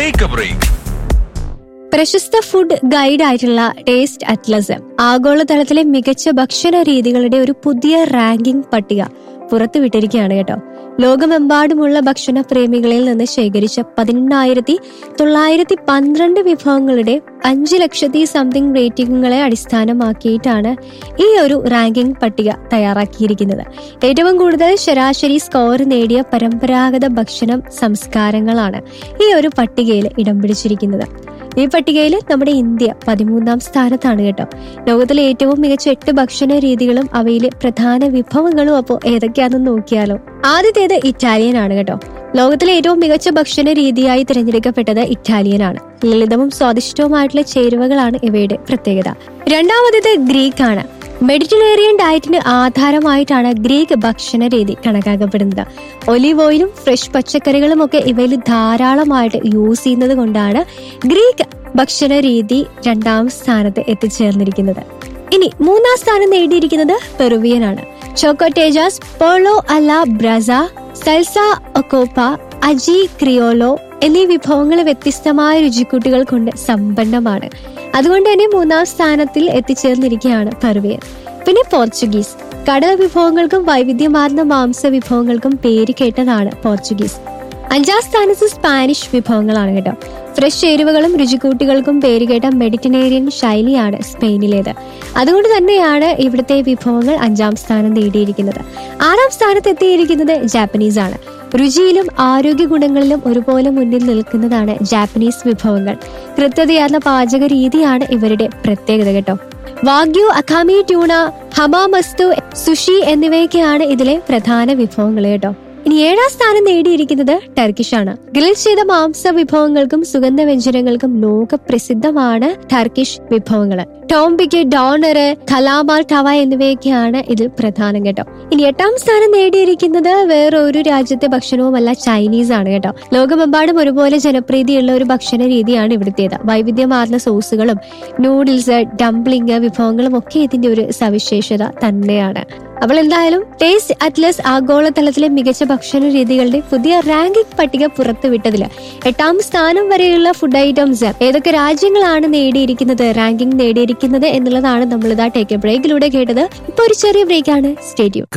take a break പ്രശസ്ത food guide ആയിട്ടുള്ള Taste Atlas ആഗോളതലത്തിലെ മികച്ച ഭക്ഷണ രീതികളുടെ ഒരു പുതിയ റാങ്കിംഗ് പട്ടിക പുറത്തുവിട്ടിരിക്കുകയാണ് കേട്ടോ ലോകമെമ്പാടുമുള്ള ഭക്ഷണ പ്രേമികളിൽ നിന്ന് ശേഖരിച്ച പതിനെണ്ണായിരത്തി തൊള്ളായിരത്തി പന്ത്രണ്ട് വിഭവങ്ങളുടെ അഞ്ച് ലക്ഷത്തി സംതിങ് റേറ്റിംഗുകളെ അടിസ്ഥാനമാക്കിയിട്ടാണ് ഈ ഒരു റാങ്കിംഗ് പട്ടിക തയ്യാറാക്കിയിരിക്കുന്നത് ഏറ്റവും കൂടുതൽ ശരാശരി സ്കോർ നേടിയ പരമ്പരാഗത ഭക്ഷണം സംസ്കാരങ്ങളാണ് ഈ ഒരു പട്ടികയിൽ ഇടം പിടിച്ചിരിക്കുന്നത് ഈ പട്ടികയിൽ നമ്മുടെ ഇന്ത്യ പതിമൂന്നാം സ്ഥാനത്താണ് കേട്ടോ ലോകത്തിലെ ഏറ്റവും മികച്ച എട്ട് ഭക്ഷണ രീതികളും അവയിലെ പ്രധാന വിഭവങ്ങളും അപ്പോൾ ഏതൊക്കെയാണെന്ന് നോക്കിയാലോ ആദ്യത്തേത് ഇറ്റാലിയൻ ആണ് കേട്ടോ ലോകത്തിലെ ഏറ്റവും മികച്ച ഭക്ഷണ രീതിയായി തിരഞ്ഞെടുക്കപ്പെട്ടത് ഇറ്റാലിയൻ ആണ് ലളിതവും സ്വാദിഷ്ടവുമായിട്ടുള്ള ചേരുവകളാണ് ഇവയുടെ പ്രത്യേകത രണ്ടാമത്തേത് ഗ്രീക്ക് ആണ് മെഡിറ്ററേറിയൻ ഡയറ്റിന് ആധാരമായിട്ടാണ് ഗ്രീക്ക് ഭക്ഷണ രീതി കണക്കാക്കപ്പെടുന്നത് ഒലിവ് ഓയിലും ഫ്രഷ് പച്ചക്കറികളും ഒക്കെ ഇവയിൽ ധാരാളമായിട്ട് യൂസ് ചെയ്യുന്നത് കൊണ്ടാണ് ഗ്രീക്ക് ഭക്ഷണ രീതി രണ്ടാം സ്ഥാനത്ത് എത്തിച്ചേർന്നിരിക്കുന്നത് ഇനി മൂന്നാം സ്ഥാനം നേടിയിരിക്കുന്നത് പെറുവിയൻ ആണ് ചോക്കോട്ടേജാസ് പോളോ അല ബ്രസ സൽസ ഒക്കോപ്പ അജി ക്രിയോലോ എന്നീ വിഭവങ്ങൾ വ്യത്യസ്തമായ രുചിക്കൂട്ടുകൾ കൊണ്ട് സമ്പന്നമാണ് അതുകൊണ്ട് തന്നെ മൂന്നാം സ്ഥാനത്തിൽ എത്തിച്ചേർന്നിരിക്കുകയാണ് പെറുവിയൻ പിന്നെ പോർച്ചുഗീസ് കടൽ വിഭവങ്ങൾക്കും വൈവിധ്യമാർന്ന മാംസ വിഭവങ്ങൾക്കും പേര് കേട്ടതാണ് പോർച്ചുഗീസ് അഞ്ചാം സ്ഥാനത്ത് സ്പാനിഷ് വിഭവങ്ങളാണ് കേട്ടോ ഫ്രഷ് ചേരുവകളും രുചിക്കൂട്ടുകൾക്കും പേരുകേട്ട മെഡിറ്ററേനിയൻ ശൈലിയാണ് സ്പെയിനിലേത് അതുകൊണ്ട് തന്നെയാണ് ഇവിടുത്തെ വിഭവങ്ങൾ അഞ്ചാം സ്ഥാനം നേടിയിരിക്കുന്നത് ആറാം സ്ഥാനത്ത് എത്തിയിരിക്കുന്നത് ജാപ്പനീസ് ആണ് രുചിയിലും ആരോഗ്യ ഗുണങ്ങളിലും ഒരുപോലെ മുന്നിൽ നിൽക്കുന്നതാണ് ജാപ്പനീസ് വിഭവങ്ങൾ കൃത്യതയാർന്ന പാചക രീതിയാണ് ഇവരുടെ പ്രത്യേകത കേട്ടോ വാഗ്യു അഖാമി ട്യൂണ ഹമാമസ്തു സുഷി എന്നിവയൊക്കെയാണ് ഇതിലെ പ്രധാന വിഭവങ്ങൾ കേട്ടോ ഇനി ഏഴാം സ്ഥാനം നേടിയിരിക്കുന്നത് ടർക്കിഷ് ആണ് ഗ്രിൽ ചെയ്ത മാംസ വിഭവങ്ങൾക്കും സുഗന്ധ വ്യഞ്ജനങ്ങൾക്കും ലോക പ്രസിദ്ധമാണ് ടർക്കിഷ് വിഭവങ്ങൾ ടോംബിക്ക് ഡോണറ് ഖലാമാൽ ടവ എന്നിവയൊക്കെയാണ് ഇതിൽ പ്രധാനം കേട്ടോ ഇനി എട്ടാം സ്ഥാനം നേടിയിരിക്കുന്നത് വേറെ ഒരു രാജ്യത്തെ ഭക്ഷണവുമല്ല ചൈനീസ് ആണ് കേട്ടോ ലോകമെമ്പാടും ഒരുപോലെ ജനപ്രീതിയുള്ള ഒരു ഭക്ഷണ രീതിയാണ് ഇവിടുത്തേത് വൈവിധ്യമാർന്ന സോസുകളും നൂഡിൽസ് ഡംപ്ലിംഗ് വിഭവങ്ങളും ഒക്കെ ഇതിന്റെ ഒരു സവിശേഷത തന്നെയാണ് അപ്പോൾ എന്തായാലും ടേസ്റ്റ് അറ്റ്ലസ് ആഗോളതലത്തിലെ മികച്ച ഭക്ഷണ രീതികളുടെ പുതിയ റാങ്കിംഗ് പട്ടിക പുറത്തുവിട്ടതിൽ എട്ടാം സ്ഥാനം വരെയുള്ള ഫുഡ് ഐറ്റംസ് ഏതൊക്കെ രാജ്യങ്ങളാണ് നേടിയിരിക്കുന്നത് റാങ്കിംഗ് നേടിയിരിക്കുന്നത് എന്നുള്ളതാണ് നമ്മളിതാ ടേക്ക് എ ബ്രേക്കിലൂടെ കേട്ടത് ഇപ്പൊ ഒരു ചെറിയ ബ്രേക്കാണ് സ്റ്റേഡിയം